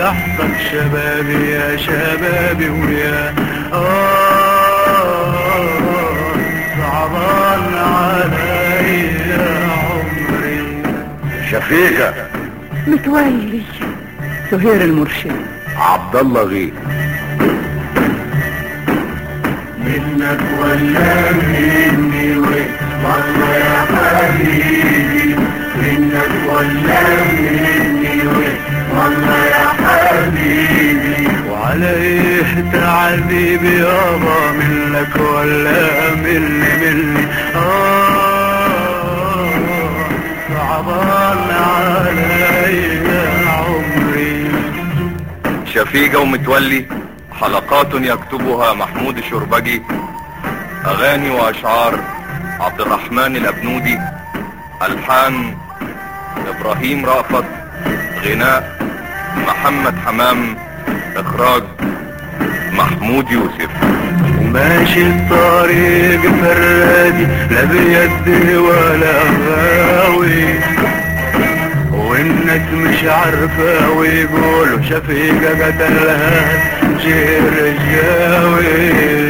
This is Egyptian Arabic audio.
يحضن شبابي يا شبابي ويا آه صعبان عليا عمري شفيقة متولي سهير المرشد عبد الله غيث منك ولا مني والله يا حبيبي منك ولا مني والله يا حبيبي وعليه تعذيب يابا منك ولا مني مني آه صعبان عليا عمري شفيقة ومتولي حلقات يكتبها محمود الشربجي أغاني وأشعار عبد الرحمن الأبنودي ألحان إبراهيم رأفت غناء محمد حمام إخراج محمود يوسف وماشي الطريق فرادي لا بيد ولا غاوي وانك مش عارفة ويقولوا شفيقة قتلها جير الجاوي